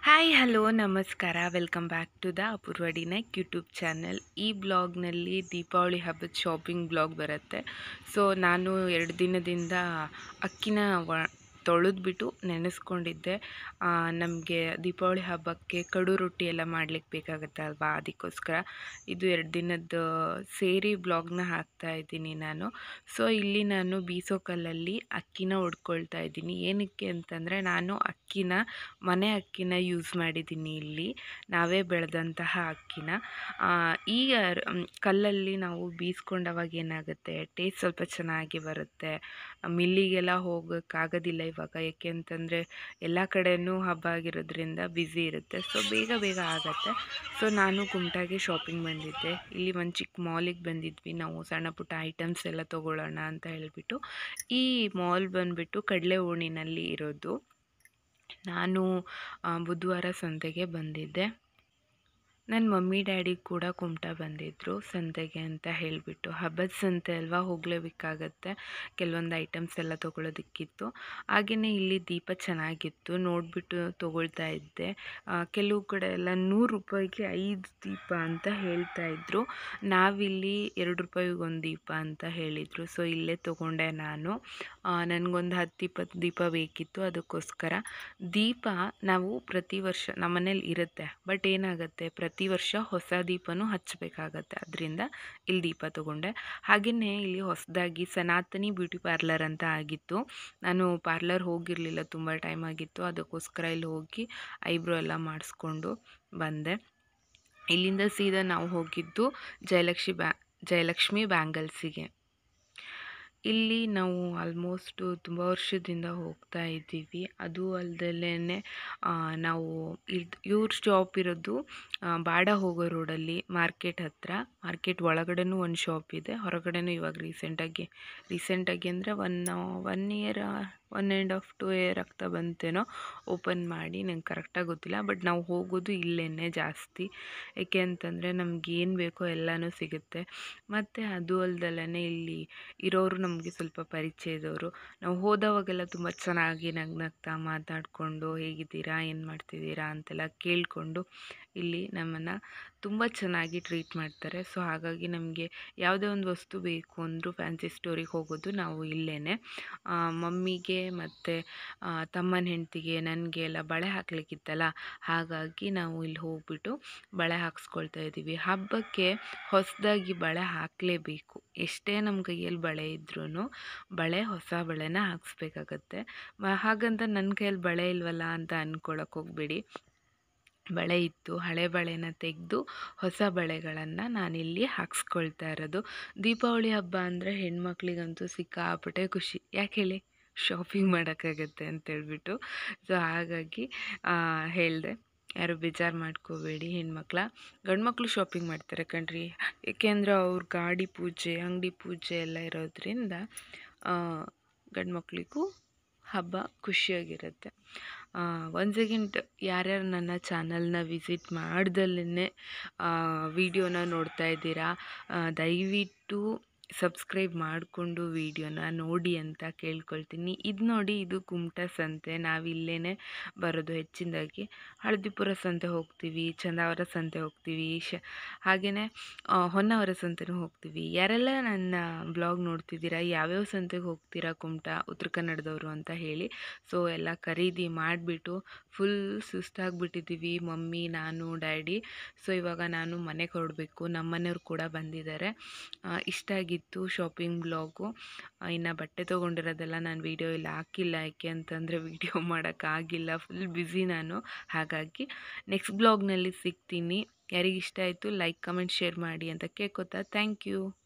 hi hello ನಮಸ್ಕಾರ welcome back to the Apoorva ಡಿನೈಕ್ YouTube channel ಈ ಬ್ಲಾಗ್ನಲ್ಲಿ ದೀಪಾವಳಿ ಹಬ್ಬದ ಶಾಪಿಂಗ್ ಬ್ಲಾಗ್ ಬರುತ್ತೆ ಸೊ ನಾನು ಎರಡು ದಿನದಿಂದ ಅಕ್ಕಿನ ವ ತೊಳೆದ್ಬಿಟ್ಟು ನೆನೆಸ್ಕೊಂಡಿದ್ದೆ ನಮಗೆ ದೀಪಾವಳಿ ಹಬ್ಬಕ್ಕೆ ಕಡು ರೊಟ್ಟಿ ಎಲ್ಲ ಮಾಡ್ಲಿಕ್ಕೆ ಬೇಕಾಗುತ್ತೆ ಅಲ್ವಾ ಅದಕ್ಕೋಸ್ಕರ ಇದು ಎರಡು ದಿನದ ಸೇರಿ ಬ್ಲಾಗ್ನ ಹಾಕ್ತಾ ಇದ್ದೀನಿ ನಾನು ಸೊ ಇಲ್ಲಿ ನಾನು ಬೀಸೋ ಕಲ್ಲಲ್ಲಿ ಅಕ್ಕಿನ ಹೊಡ್ಕೊಳ್ತಾ ಇದ್ದೀನಿ ಏನಕ್ಕೆ ಅಂತಂದರೆ ನಾನು ಅಕ್ಕಿನ ಮನೆ ಅಕ್ಕಿನ ಯೂಸ್ ಮಾಡಿದ್ದೀನಿ ಇಲ್ಲಿ ನಾವೇ ಬೆಳೆದಂತಹ ಅಕ್ಕಿನ ಆ, ಈ ಅರ್- ಮ್, ಕಲ್ಲಲ್ಲಿ ನಾವು ಬೀಸ್ಕೊಂಡವಾಗ ಏನಾಗುತ್ತೆ ಟೇಸ್ಟ್ ಸ್ವಲ್ಪ ಚೆನ್ನಾಗಿ ಬರುತ್ತೆ ಮಿಲ್ಲಿಗೆಲ್ಲ ಹೋಗೋಕ್ಕಾಗೋದಿಲ್ಲ ಇವಾಗ ಯಾಕೆ ಅಂತಂದರೆ ಎಲ್ಲ ಕಡೆನೂ ಹಬ್ಬ ಆಗಿರೋದ್ರಿಂದ ಬ್ಯುಸಿ ಇರುತ್ತೆ ಸೊ ಬೇಗ ಬೇಗ ಆಗುತ್ತೆ ಸೊ ನಾನು ಕುಮಟಾಗೆ ಶಾಪಿಂಗ್ ಬಂದಿದ್ದೆ ಇಲ್ಲಿ ಒಂದು ಚಿಕ್ಕ ಮಾಲಿಗೆ ಬಂದಿದ್ವಿ ನಾವು ಸಣ್ಣ ಪುಟ್ಟ ಐಟಮ್ಸ್ ಎಲ್ಲ ತೊಗೊಳ್ಳೋಣ ಅಂತ ಹೇಳಿಬಿಟ್ಟು ಈ ಮಾಲ್ ಬಂದುಬಿಟ್ಟು ಕಡಲೆ ಓಣಿನಲ್ಲಿ ಇರೋದು ನಾನು ಆ, ಬುಧವಾರ ಸಂತೆಗೆ ಬಂದಿದ್ದೆ ನನ್ನ ಮಮ್ಮಿ ಡ್ಯಾಡಿ ಕೂಡ ಕುಮಟಾ ಬಂದಿದ್ದರು ಸಂತೆಗೆ ಅಂತ ಹೇಳಿಬಿಟ್ಟು ಹಬ್ಬದ ಸಂತೆ ಅಲ್ವಾ ಹೋಗಲೇಬೇಕಾಗತ್ತೆ ಕೆಲವೊಂದು ಐಟಮ್ಸ್ ಎಲ್ಲ ತೊಗೊಳೋದಕ್ಕಿತ್ತು ಹಾಗೆಯೇ ಇಲ್ಲಿ ದೀಪ ಚೆನ್ನಾಗಿತ್ತು ನೋಡಿಬಿಟ್ಟು ತೊಗೊಳ್ತಾ ಇದ್ದೆ ಆ, ಕೆಲವು ಕಡೆ ಎಲ್ಲ ನೂರು ರೂಪಾಯಿಗೆ ಐದು ದೀಪ ಅಂತ ಹೇಳ್ತಾ ಇದ್ರು ನಾವಿಲ್ಲಿ ಎರಡು ರೂಪಾಯಿಗೆ ಒಂದು ದೀಪ ಅಂತ ಹೇಳಿದರು ಸೊ ಇಲ್ಲೇ ತೊಗೊಂಡೆ ನಾನು ನನಗೊಂದು ಹತ್ತು ಇಪ್ಪತ್ತು ದೀಪ ಬೇಕಿತ್ತು ಅದಕ್ಕೋಸ್ಕರ ದೀಪ ನಾವು ಪ್ರತಿ ವರ್ಷ ನಮ್ಮನೇಲಿ ಇರುತ್ತೆ ಬಟ್ ಏನಾಗುತ್ತೆ ಪ್ರತಿ ವರ್ಷ ಹೊಸ ದೀಪನೂ ಹಚ್ಚಬೇಕಾಗತ್ತೆ ಅದರಿಂದ ಇಲ್ಲಿ ದೀಪ ತೊಗೊಂಡೆ ಹಾಗೆಯೇ ಇಲ್ಲಿ ಹೊಸದಾಗಿ ಸನಾತನಿ ಬ್ಯೂಟಿ ಪಾರ್ಲರ್ ಅಂತ ಆಗಿತ್ತು ನಾನು ಪಾರ್ಲರ್ ಹೋಗಿರಲಿಲ್ಲ ತುಂಬ ಟೈಮ್ ಆಗಿತ್ತು ಅದಕ್ಕೋಸ್ಕರ ಇಲ್ಲಿ ಹೋಗಿ ಐಬ್ರೋ ಎಲ್ಲ ಮಾಡಿಸ್ಕೊಂಡು ಬಂದೆ ಇಲ್ಲಿಂದ ಸೀದಾ ನಾವು ಹೋಗಿದ್ದು ಜಯಲಕ್ಷ್ಮಿ ಬ್ಯಾ ಜಯಲಕ್ಷ್ಮಿ ಬ್ಯಾಂಗಲ್ಸಿಗೆ ಇಲ್ಲಿ ನಾವು ಆಲ್ಮೋಸ್ಟು ತುಂಬ ವರ್ಷದಿಂದ ಹೋಗ್ತಾ ಇದ್ದೀವಿ ಅದು ಅಲ್ದಲೇ ನಾವು ಇದು ಇವ್ರ ಶಾಪ್ ಇರೋದು ಆ, ಬಾಡ ಹೋಗೋ ರೋಡಲ್ಲಿ ಮಾರ್ಕೆಟ್ ಹತ್ರ ಮಾರ್ಕೆಟ್ ಒಳಗಡೆನೂ ಒಂದು ಶಾಪ್ ಇದೆ ಹೊರಗಡೆನೂ ಇವಾಗ ರೀಸೆಂಟಾಗಿ ರೀಸೆಂಟಾಗಿ ಅಂದರೆ one one year one and half two year ಆಗ್ತಾ ಬಂತೇನೋ ಓಪನ್ ಮಾಡಿ ನಂಗೆ ಕರೆಕ್ಟಾಗಿ ಗೊತ್ತಿಲ್ಲ ಬಟ್ ನಾವು ಹೋಗೋದು ಇಲ್ಲೇನೆ ಜಾಸ್ತಿ ಏಕೆ ಅಂತಂದರೆ ನಮ್ಗೆ ಏನು ಬೇಕೋ ಎಲ್ಲನೂ ಸಿಗುತ್ತೆ ಮತ್ತು ಅದು ಅಲ್ದಲೇ ಇಲ್ಲಿ ಇರೋರು ನಮಗೆ ಸ್ವಲ್ಪ ಪರಿಚಯದವರು ನಾವು ಹೋದವಾಗೆಲ್ಲ ತುಂಬ ಚೆನ್ನಾಗಿ ನಗ್ನಗ್ತಾ ಮಾತಾಡಿಕೊಂಡು ಹೇಗಿದ್ದೀರಾ ಏನು ಮಾಡ್ತಿದ್ದೀರಾ ಅಂತೆಲ್ಲ ಕೇಳಿಕೊಂಡು ಇಲ್ಲಿ ನಮ್ಮನ್ನು ತುಂಬ ಚೆನ್ನಾಗಿ ಟ್ರೀಟ್ ಮಾಡ್ತಾರೆ ಸೊ ಹಾಗಾಗಿ ನಮಗೆ ಯಾವುದೇ ಒಂದು ವಸ್ತು ಬೇಕು ಅಂದರೂ ಫ್ಯಾನ್ಸಿ ಸ್ಟೋರಿಗೆ ಹೋಗೋದು ನಾವು ಇಲ್ಲೇ ಮಮ್ಮಿಗೆ ಮತ್ತು ತಮ್ಮನ ಹೆಂಡತಿಗೆ ನನಗೆ ಎಲ್ಲ ಬಳೆ ಹಾಕ್ಲಿಕ್ಕಿತ್ತಲ್ಲ ಹಾಗಾಗಿ ನಾವು ಇಲ್ಲಿ ಹೋಗ್ಬಿಟ್ಟು ಬಳೆ ಹಾಕ್ಸ್ಕೊಳ್ತಾ ಇದ್ದೀವಿ ಹಬ್ಬಕ್ಕೆ ಹೊಸದಾಗಿ ಬಳೆ ಹಾಕಲೇಬೇಕು ಎಷ್ಟೇ ನಮ್ಮ ಕೈಯಲ್ಲಿ ಬಳೆ ಇದ್ರೂ ಬಳೆ ಹೊಸ ಬಳೆನ ಹಾಕ್ಸ್ಬೇಕಾಗತ್ತೆ ಮ- ಹಾಗಂತ ನನ್ನ ಕೈಯಲ್ಲಿ ಬಳೆ ಇಲ್ವಲ್ಲ ಅಂತ ಅಂದ್ಕೊಳಕ್ಕೆ ಹೋಗಬೇಡಿ ಬಳೆ ಇತ್ತು ಹಳೆ ಬಳೆನ ತೆಗೆದು ಹೊಸ ಬಳೆಗಳನ್ನು ನಾನಿಲ್ಲಿ ಹಾಕ್ಸ್ಕೊಳ್ತಾ ಇರೋದು ದೀಪಾವಳಿ ಹಬ್ಬ ಅಂದರೆ ಹೆಣ್ಮಕ್ಳಿಗಂತೂ ಸಿಕ್ಕಾಪಟ್ಟೆ ಖುಷಿ ಯಾಕೆ ಹೇಳಿ ಶಾಪಿಂಗ್ ಮಾಡೋಕ್ಕಾಗತ್ತೆ ಅಂತೇಳ್ಬಿಟ್ಟು ಸೊ ಹಾಗಾಗಿ ಹೇಳಿದೆ ಯಾರು ಬೇಜಾರು ಮಾಡ್ಕೋಬೇಡಿ ಹೆಣ್ಮಕ್ಳ ಗಂಡ್ಮಕ್ಳು ಶಾಪಿಂಗ್ ಮಾಡ್ತಾರೆ ಕಣ್ರಿ ಏಕೆಂದರೆ ಅವ್ರ ಗಾಡಿ ಪೂಜೆ ಅಂಗಡಿ ಪೂಜೆ ಎಲ್ಲ ಇರೋದ್ರಿಂದ ಗಂಡ್ಮಕ್ಳಿಗೂ ಹಬ್ಬ ಖುಷಿಯಾಗಿರುತ್ತೆ ಒಂದು ಸೆಕೆಂಡ್ ಯಾರ್ಯಾರು ನನ್ನ ಚಾನಲ್ನ ವಿಸಿಟ್ ಮಾಡ್ದಲ್ಲೇ ವಿಡಿಯೋನ ನೋಡ್ತಾ ಇದ್ದೀರಾ ಆ, ದಯವಿಟ್ಟು ಸಬ್ಸ್ಕ್ರೈಬ್ ಮಾಡಿಕೊಂಡು ವಿಡಿಯೋನ ನೋಡಿ ಅಂತ ಕೇಳ್ಕೊಳ್ತೀನಿ ಇದು ನೋಡಿ ಇದು ಕುಮಟಾ ಸಂತೆ ನಾವಿಲ್ಲೇ ಬರೋದು ಹೆಚ್ಚಿನದಾಗಿ ಹಳದಿಪುರ ಸಂತೆ ಹೋಗ್ತೀವಿ ಚಂದಾವರ ಸಂತೆ ಹೋಗ್ತೀವಿ ಶ ಹಾಗೆಯೇ ಹೊನ್ನಾವರ ಸಂತೆನೂ ಹೋಗ್ತೀವಿ ಯಾರೆಲ್ಲ ನನ್ನ ಬ್ಲಾಗ್ ನೋಡ್ತಿದ್ದೀರಾ ಯಾವ್ಯಾವ ಸಂತೆಗೆ ಹೋಗ್ತೀರಾ ಕುಮಟಾ ಉತ್ತರ ಕನ್ನಡದವರು ಅಂತ ಹೇಳಿ ಸೊ ಎಲ್ಲ ಖರೀದಿ ಮಾಡಿಬಿಟ್ಟು ಫುಲ್ ಸುಸ್ತಾಗ್ಬಿಟ್ಟಿದ್ದೀವಿ ಮಮ್ಮಿ ನಾನು ಡ್ಯಾಡಿ ಸೊ ಇವಾಗ ನಾನು ಮನೆಗೆ ಹೊರಡಬೇಕು ನಮ್ಮ ಮನೆಯವ್ರು ಕೂಡ ಬಂದಿದ್ದಾರೆ ಆ, ಇಷ್ಟ ಆಗಿತ್ತು ಶಾಪಿಂಗ್ ಬ್ಲಾಗು ಇನ್ನು ಬಟ್ಟೆ ತೊಗೊಂಡಿರೋದೆಲ್ಲ ನಾನು ವೀಡಿಯೋ ಇಲ್ಲಿ ಹಾಕಿಲ್ಲ ಯಾಕೆ ಅಂತಂದರೆ ವೀಡಿಯೋ ಮಾಡೋಕ್ಕಾಗಿಲ್ಲ ಫುಲ್ ಬ್ಯುಸಿ ನಾನು ಹಾಗಾಗಿ ನೆಕ್ಸ್ಟ್ ಬ್ಲಾಗ್ನಲ್ಲಿ ಸಿಗ್ತೀನಿ ಯಾರಿಗೆ ಇಷ್ಟ ಆಯಿತು ಲೈಕ್ ಕಮೆಂಟ್ ಶೇರ್ ಮಾಡಿ ಅಂತ ಕೇಳ್ಕೊತಾ ಥ್ಯಾಂಕ್ ಯು